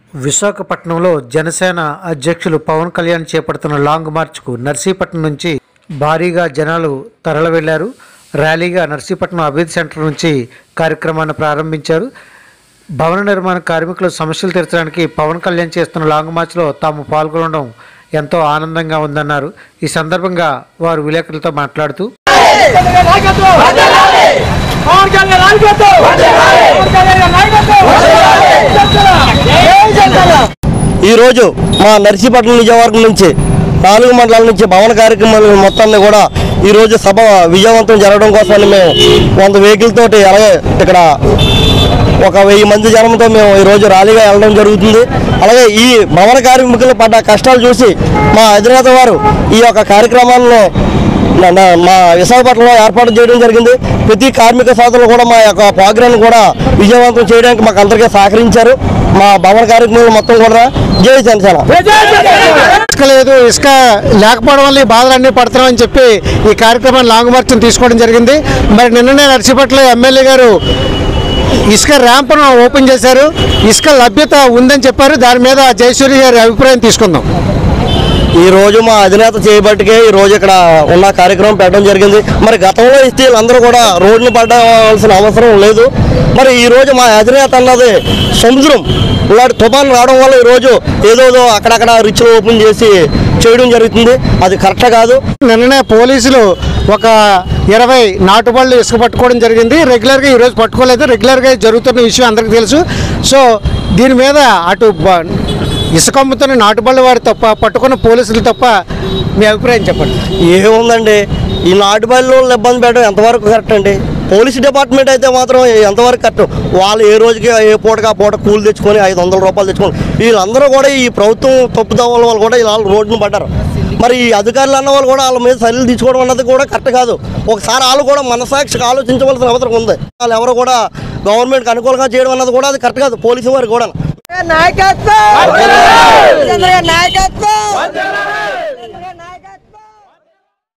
విశాఖపట్నంలో జనసేన అధ్యక్షులు పవన్ కళ్యాణ్ చేపడుతున్న లాంగ్ మార్చ్కు నర్సీపట్నం నుంచి భారీగా జనాలు తరలి వెళ్లారు ర్యాలీగా నర్సీపట్నం అభివృద్ధి సెంటర్ నుంచి కార్యక్రమాన్ని ప్రారంభించారు భవన నిర్మాణ కార్మికుల సమస్యలు తీర్చడానికి పవన్ కళ్యాణ్ చేస్తున్న లాంగ్ మార్చ్లో తాము పాల్గొనడం ఎంతో ఆనందంగా ఉందన్నారు ఈ సందర్భంగా వారు విలేకరులతో మాట్లాడుతూ పవన్ కళ్యాణ్ నాయకత్వం పవన్ కళ్యాణ్ నాయకత్వం ఈరోజు మా నర్సీపట్నం నియోజకవర్గం నుంచి నాలుగు మండలాల నుంచి భవన కార్యక్రమాలు మొత్తాన్ని కూడా ఈరోజు సభ విజయవంతం జరగడం కోసమని మేము వంద వెహికల్ తోటి అలాగే ఇక్కడ ఒక వెయ్యి మంది జనంతో మేము ఈరోజు ర్యాలీగా వెళ్ళడం జరుగుతుంది అలాగే ఈ భవన కార్మికులు పడ్డ కష్టాలు చూసి మా అధినేత వారు ఈ యొక్క కార్యక్రమాలను నా- నా- మా విశాఖపట్నంలో ఏర్పాటు చేయడం జరిగింది ప్రతి కార్మిక సోదరులు కూడా మా యొక్క ప్రోగ్రాం కూడా విజయవంతం చేయడానికి మాకు అందరికీ సహకరించారు మా భవన కార్యక్రమాలు మొత్తం కూడా జై జనసేన ఇసుక లేదు ఇసుక లేకపోవడం వల్ల ఈ బాధలన్నీ పడుతున్నామని చెప్పి ఈ కార్యక్రమాన్ని లాంగ్ మార్చ్ని తీసుకోవడం జరిగింది మరి నిన్ననే నర్సీపట్నం ఎమ్మెల్యే గారు ఇసుక ర్యాంప్ను ఓపెన్ చేశారు ఇసుక లభ్యత ఉందని చెప్పారు దాని మీద జయసూరి గారి అభిప్రాయం తీసుకుందాం ఈ రోజు మా అధినేత చేయబట్టికే ఈ రోజు ఇక్కడ ఉన్న కార్యక్రమం పెట్టడం జరిగింది మరి గతంలో ఇస్తే వీళ్ళందరూ కూడా రోడ్డుని పడవలసిన అవసరం లేదు మరి ఈ రోజు మా అధినేత అన్నది సముద్రం ఇలాంటి తుఫాన్ రావడం వల్ల ఈ రోజు ఏదోదో అక్కడక్కడ రిచ్లు ఓపెన్ చేసి చేయడం జరుగుతుంది అది కరెక్ట్ కాదు నిన్ననే పోలీసులు ఒక ఇరవై నాటుబళ్ళు ఇసుక పట్టుకోవడం జరిగింది రెగ్యులర్గా ఈరోజు పట్టుకోలేదు రెగ్యులర్గా జరుగుతున్న విషయం అందరికీ తెలుసు సో దీని మీద అటు బ- ఇసుక అమ్ముతున్న నాటుబళ్ళ వారు తప్ప పట్టుకున్న పోలీసులు తప్ప మీ అభిప్రాయం చెప్పండి ఏముందండి ఈ నాటు బయలు ఇబ్బంది పెట్టడం ఎంతవరకు కరెక్ట్ అండి పోలీస్ డిపార్ట్మెంట్ అయితే మాత్రం ఎంతవరకు కరెక్ట్ వాళ్ళు ఏ రోజుకి ఏ పూటకి ఆ పూట కూలి తెచ్చుకొని ఐదు వందల రూపాయలు తెచ్చుకొని వీళ్ళందరూ కూడా ఈ ప్రభుత్వం తప్పుదోవల వాళ్ళు కూడా ఇలా రోడ్డును పడ్డారు మరి ఈ అధికారులు అన్న వాళ్ళు కూడా వాళ్ళ మీద చర్యలు తీసుకోవడం అన్నది కూడా కరెక్ట్ కాదు ఒకసారి వాళ్ళు కూడా మనసాక్షికి ఆలోచించవలసిన అవసరం ఉంది వాళ్ళు ఎవరు కూడా గవర్నమెంట్కి అనుకూలంగా చేయడం అన్నది కూడా అది కరెక్ట్ కాదు పోలీసు వారికి కూడా నాయకత్వం చంద్రబాబు నాయకత్వం